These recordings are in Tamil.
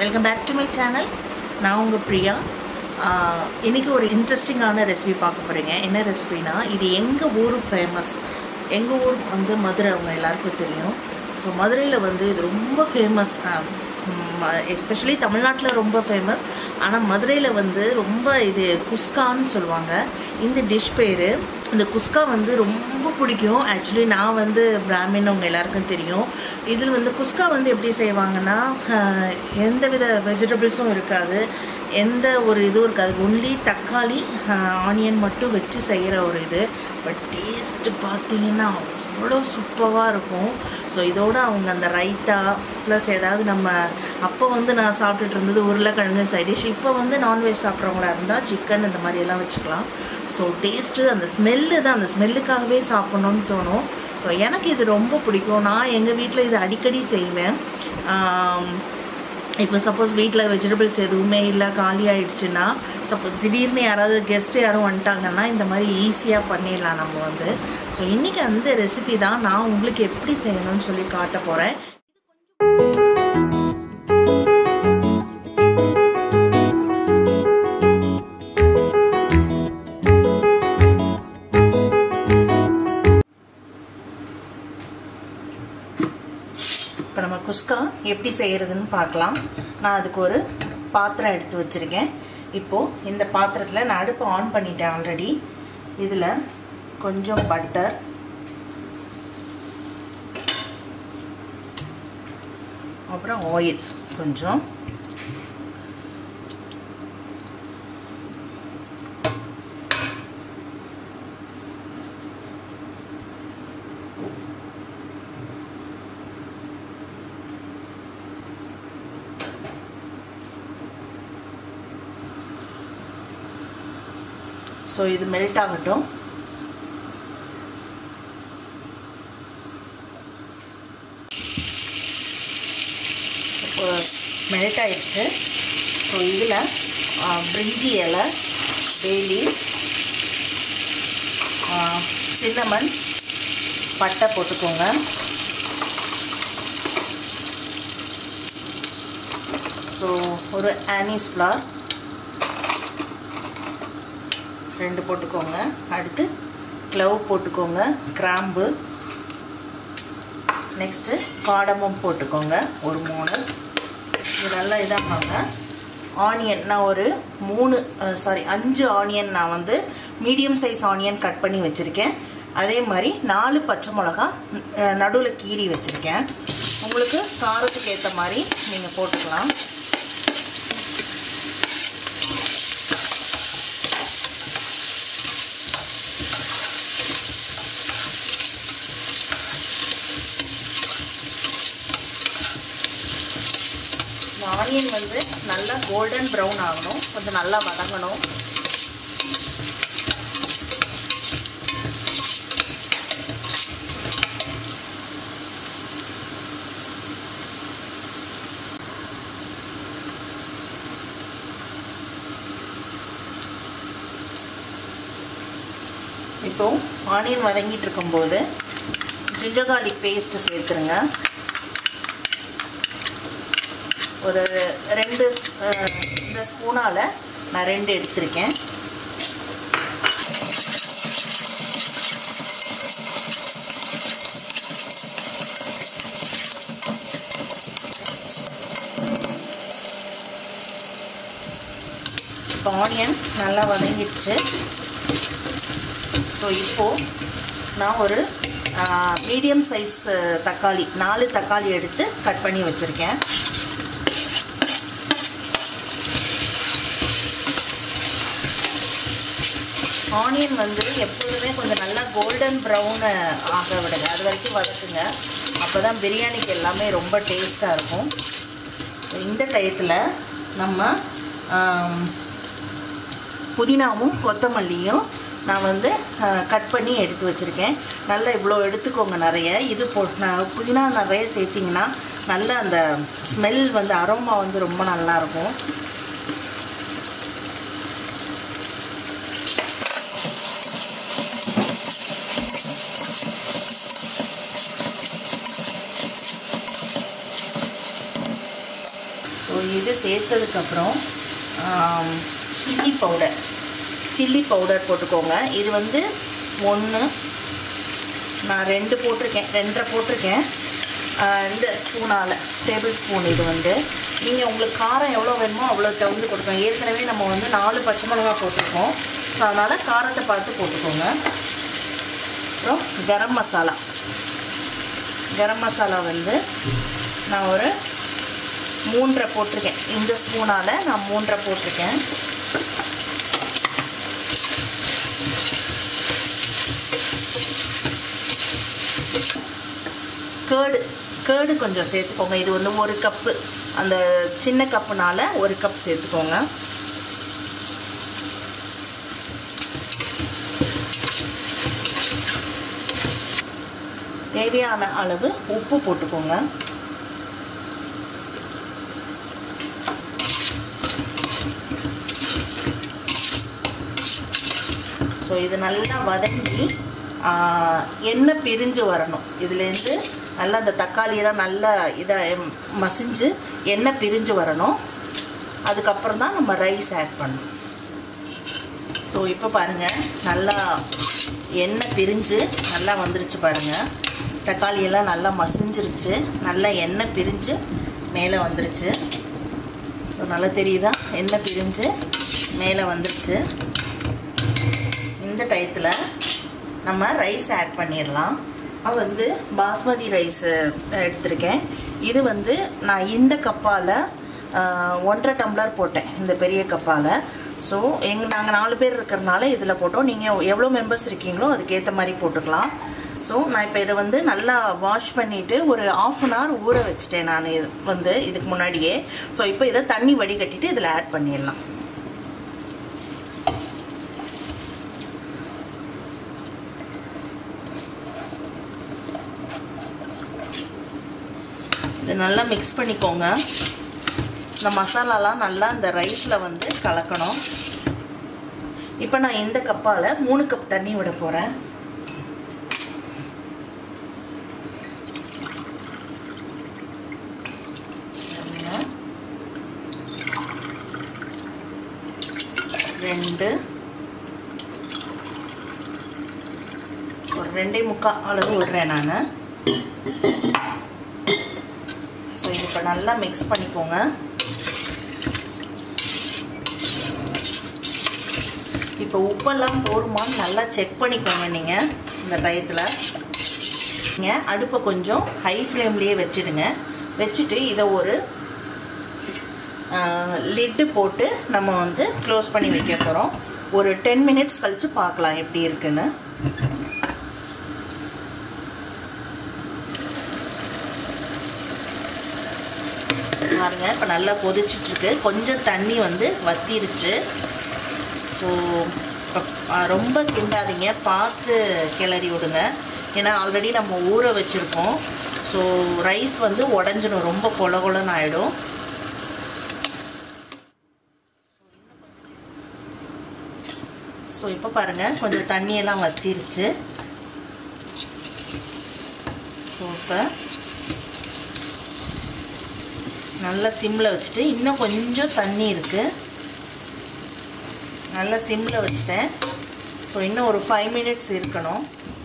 welcome back to my channel நான் உங்கள் பிரியா ஆஹ், இன்னைக்கு ஒரு இன்ட்ரெஸ்டிங்கான ரெசிபி பார்க்க போகிறீங்க என்ன ரெசிபினா இது எங்கள் ஊர் ஃபேமஸ் எங்கள் ஊர் வந்து மதுரை அவங்க எல்லாருக்கும் தெரியும் ஸோ மதுரையில் வந்து இது ரொம்ப ஃபேமஸ் எஸ்பெஷலி தமிழ்நாட்டில் ரொம்ப ஃபேமஸ் ஆனால் மதுரையில் வந்து ரொம்ப இது குஸ்கான்னு சொல்லுவாங்க இந்த டிஷ் பேர் இந்த குஸ்கா வந்து ரொம்ப பிடிக்கும் ஆக்சுவலி நான் வந்து பிராமின் அவங்க எல்லாருக்கும் தெரியும் இதில் வந்து குஸ்கா வந்து எப்படி செய்வாங்கன்னா ஆஹ், எந்த வித வெஜிடபிள்ஸும் இருக்காது எந்த ஒரு இதுவும் இருக்காது ஒன்லி தக்காளி ஆனியன் மட்டும் வச்சு செய்கிற ஒரு இது பட் டேஸ்ட்டு பார்த்தீங்கன்னா அவ்வளோ சூப்பராக இருக்கும் ஸோ இதோட அவங்க அந்த ரைத்தா ப்ளஸ் ஏதாவது நம்ம அப்போ வந்து நான் சாப்பிட்டுட்டு இருந்தது உருளைக்கிழங்கு சைட் டிஷ் இப்போ வந்து நான்வெஜ் சாப்பிட்றவங்களா இருந்தால் சிக்கன் இந்த மாதிரி எல்லாம் வச்சுக்கலாம் ஸோ டேஸ்ட்டு அந்த ஸ்மெல்லு தான் அந்த ஸ்மெல்லுக்காகவே சாப்பிட்ணுன்னு தோணும் ஸோ எனக்கு இது ரொம்ப பிடிக்கும் நான் எங்கள் வீட்டில் இது அடிக்கடி செய்வேன் ஆம், இப்போ சப்போஸ் வீட்டில் வெஜிடபிள்ஸ் எதுவுமே இல்லை காலி ஆயிடுச்சுன்னா சப்போஸ் திடீர்னு யாராவது கெஸ்ட்டு யாரும் வந்துட்டாங்கன்னா இந்த மாதிரி ஈஸியாக பண்ணிடலாம் நம்ம வந்து ஸோ இன்றைக்கி அந்த ரெசிபி தான் நான் உங்களுக்கு எப்படி செய்யணும்னு சொல்லி காட்ட போகிறேன் இப்போ நம்ம குஸ்கா எப்படி செய்கிறதுன்னு பார்க்கலாம் நான் அதுக்கு ஒரு பாத்திரம் எடுத்து வச்சுருக்கேன் இப்போது இந்த பாத்திரத்தில் நான் அடுப்பு ஆன் பண்ணிட்டேன் ஆல்ரெடி இதில் கொஞ்சம் பட்டர் அப்புறம் ஆயில் கொஞ்சம் ஸோ இது மெல்ட் ஆகட்டும் இப்போ மெல்ட் ஆயிடுச்சு ஸோ இதில் பிரிஞ்சி இலை டெய்லி சின்னமன் பட்டை போட்டுக்கோங்க ஸோ ஒரு ஆனிஸ் ஃப்ளார் ரெண்டு போட்டுக்கோங்க அடுத்து க்ளவ் போட்டுக்கோங்க கிராம்பு நெக்ஸ்ட்டு காடமும் போட்டுக்கோங்க ஒரு மூணு இது நல்லா இதாகாங்க ஆனியன் நான் ஒரு மூணு சாரி அஞ்சு ஆனியன் நான் வந்து மீடியம் சைஸ் ஆனியன் கட் பண்ணி வச்சுருக்கேன் அதே மாதிரி நாலு பச்சை மிளகா நடுவில் கீரி வச்சுருக்கேன் உங்களுக்கு காரத்துக்கு ஏற்ற மாதிரி நீங்கள் போட்டுக்கலாம் இந்த ஆனியன் வந்து நல்லா கோல்டன் ப்ரௌன் ஆகணும் கொஞ்சம் நல்லா வதங்கணும் இப்போ ஆனியன் வதங்கிட்டு இருக்கும்போது ஜிஞ்சர் கார்லிக் பேஸ்ட்டு சேர்த்துருங்க ஒரு ரெண்டு இந்த ஸ்பூனால் நான் ரெண்டு எடுத்திருக்கேன் இப்போ ஆனியன் நல்லா வதங்கிடுச்சு ஸோ இப்போது நான் ஒரு மீடியம் சைஸ் தக்காளி நாலு தக்காளி எடுத்து கட் பண்ணி வச்சுருக்கேன் ஆனியன் வந்து எப்பொழுதுமே கொஞ்சம் நல்லா கோல்டன் ப்ரௌன் ஆக விடுங்க அது வரைக்கும் வதக்குங்க அப்போ தான் பிரியாணிக்கு எல்லாமே ரொம்ப டேஸ்ட்டாக இருக்கும் ஸோ இந்த டயத்தில் நம்ம ஆம், புதினாவும் கொத்தமல்லியும் நான் வந்து கட் பண்ணி எடுத்து வச்சுருக்கேன் நல்லா இவ்வளோ எடுத்துக்கோங்க நிறைய இது போ நான் புதினா நிறைய சேர்த்திங்கன்னா நல்ல அந்த ஸ்மெல் வந்து அரோமா வந்து ரொம்ப நல்லாயிருக்கும் ஸோ ஸோ இது சேர்த்ததுக்கப்புறம் சில்லி பவுடர் சில்லி பவுடர் போட்டுக்கோங்க இது வந்து ஒன்று நான் ரெண்டு போட்டிருக்கேன் ரெண்டரை போட்டிருக்கேன் இந்த ஸ்பூனால் டேபிள் ஸ்பூன் இது வந்து நீங்கள் உங்களுக்கு காரம் எவ்வளோ வேணுமோ அவ்வளோ தகுந்து கொடுக்கணும் ஏற்கனவே நம்ம வந்து நாலு பச்சை மிளகா போட்டிருக்கோம் ஸோ அதனால் காரத்தை பார்த்து போட்டுக்கோங்க அப்புறம் கரம் மசாலா கரம் மசாலா வந்து நான் ஒரு மூன்றரை போட்டிருக்கேன் இந்த ஸ்பூனால் நான் மூன்றரை போட்டிருக்கேன் கேர்டு கேர்டு கொஞ்சம் சேர்த்துக்கோங்க இது வந்து ஒரு கப்பு அந்த சின்ன கப்புனால ஒரு கப் சேர்த்துக்கோங்க தேவையான அளவு உப்பு போட்டுக்கோங்க ஸோ இது நல்லா வதங்கி எண்ணெய் பிரிஞ்சு வரணும் இதுலேருந்து நல்லா அந்த தக்காளியெல்லாம் நல்லா இதை மசிஞ்சு எண்ணெய் பிரிஞ்சு வரணும் அதுக்கப்புறம் தான் நம்ம ரைஸ் ஆட் பண்ணணும் ஸோ இப்போ பாருங்கள் நல்லா எண்ணெய் பிரிஞ்சு நல்லா வந்துருச்சு பாருங்கள் தக்காளியெல்லாம் நல்லா மசிஞ்சிருச்சு நல்லா எண்ணெய் பிரிஞ்சு மேலே வந்துருச்சு ஸோ நல்லா தெரியுதா எண்ணெய் பிரிஞ்சு மேலே வந்துருச்சு இந்த டயத்தில் நம்ம ரைஸ் ஆட் பண்ணிடலாம் நான் வந்து பாஸ்மதி ரைஸ் எடுத்திருக்கேன் இது வந்து நான் இந்த கப்பால் ஒன்றரை டம்ளர் போட்டேன் இந்த பெரிய கப்பால் ஸோ எங் நாங்கள் நாலு பேர் இருக்கிறனால இதில் போட்டோம் நீங்கள் எவ்வளோ மெம்பர்ஸ் இருக்கீங்களோ அதுக்கேற்ற மாதிரி போட்டுக்கலாம் ஸோ நான் இப்போ இதை வந்து நல்லா வாஷ் பண்ணிவிட்டு ஒரு ஆஃப் அன் ஹவர் ஊற வச்சுட்டேன் நான் இது வந்து இதுக்கு முன்னாடியே ஸோ இப்போ இதை தண்ணி வடிகட்டிட்டு இதில் ஆட் பண்ணிடலாம் இது நல்லா மிக்ஸ் பண்ணிக்கோங்க இந்த மசாலாலாம் நல்லா இந்த ரைஸில் வந்து கலக்கணும் இப்போ நான் இந்த கப்பால் மூணு கப் தண்ணி விட போகிறேன் ரெண்டு ஒரு ரெண்டே முக்கால் அளவு விடுறேன் நான் ஸோ இது இப்போ நல்லா மிக்ஸ் பண்ணிக்கோங்க இப்போ உப்பெல்லாம் போடுமான்னு நல்லா செக் பண்ணிக்கோங்க நீங்கள் இந்த டயத்தில் நீங்கள் அடுப்பை கொஞ்சம் ஹை ஃப்ளேம்லேயே வச்சுடுங்க வச்சுட்டு இதை ஒரு லிட்டு போட்டு நம்ம வந்து க்ளோஸ் பண்ணி வைக்க போகிறோம் ஒரு டென் மினிட்ஸ் கழித்து பார்க்கலாம் எப்படி இருக்குன்னு பாருங்க இப்போ நல்லா கொதிச்சிட்ருக்கு கொஞ்சம் தண்ணி வந்து வத்திருச்சு ஸோ இப்போ ரொம்ப கிண்டாதீங்க பார்த்து கிளறி விடுங்க ஏன்னா ஆல்ரெடி நம்ம ஊற வச்சுருக்கோம் ஸோ ரைஸ் வந்து உடஞ்சிடும் ரொம்ப கொல கொலன்னு ஆகிடும் ஸோ இப்போ பாருங்கள் கொஞ்சம் தண்ணியெல்லாம் வத்திருச்சு ஸோ இப்போ நல்லா சிம்மில் வச்சுட்டு இன்னும் கொஞ்சம் தண்ணி இருக்குது நல்லா சிம்மில் வச்சுட்டேன் ஸோ இன்னும் ஒரு ஃபைவ் மினிட்ஸ் இருக்கணும்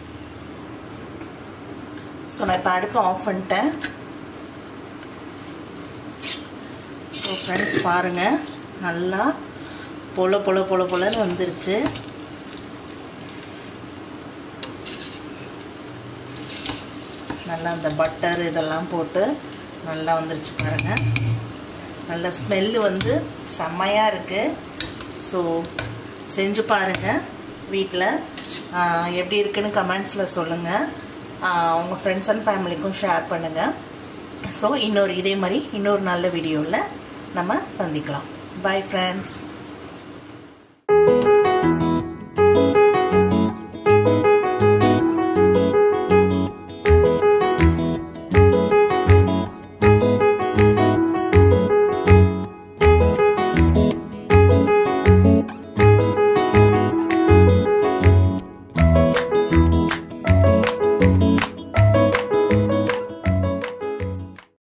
ஸோ நான் இப்போ அடுப்பு ஆஃப் பண்ணிட்டேன் ஸோ ஃப்ரெண்ட்ஸ் பாருங்கள் நல்லா பொல பொல பொல பொலன்னு வந்துருச்சு நல்லா அந்த பட்டர் இதெல்லாம் போட்டு நல்லா வந்துருச்சு பாருங்கள் நல்ல ஸ்மெல்லு வந்து செம்மையாக இருக்குது ஸோ செஞ்சு பாருங்கள் வீட்டில் எப்படி இருக்குன்னு கமெண்ட்ஸில் சொல்லுங்கள் உங்கள் ஃப்ரெண்ட்ஸ் அண்ட் ஃபேமிலிக்கும் ஷேர் பண்ணுங்கள் ஸோ இன்னொரு இதே மாதிரி இன்னொரு நல்ல வீடியோவில் நம்ம சந்திக்கலாம் பாய் ஃப்ரெண்ட்ஸ்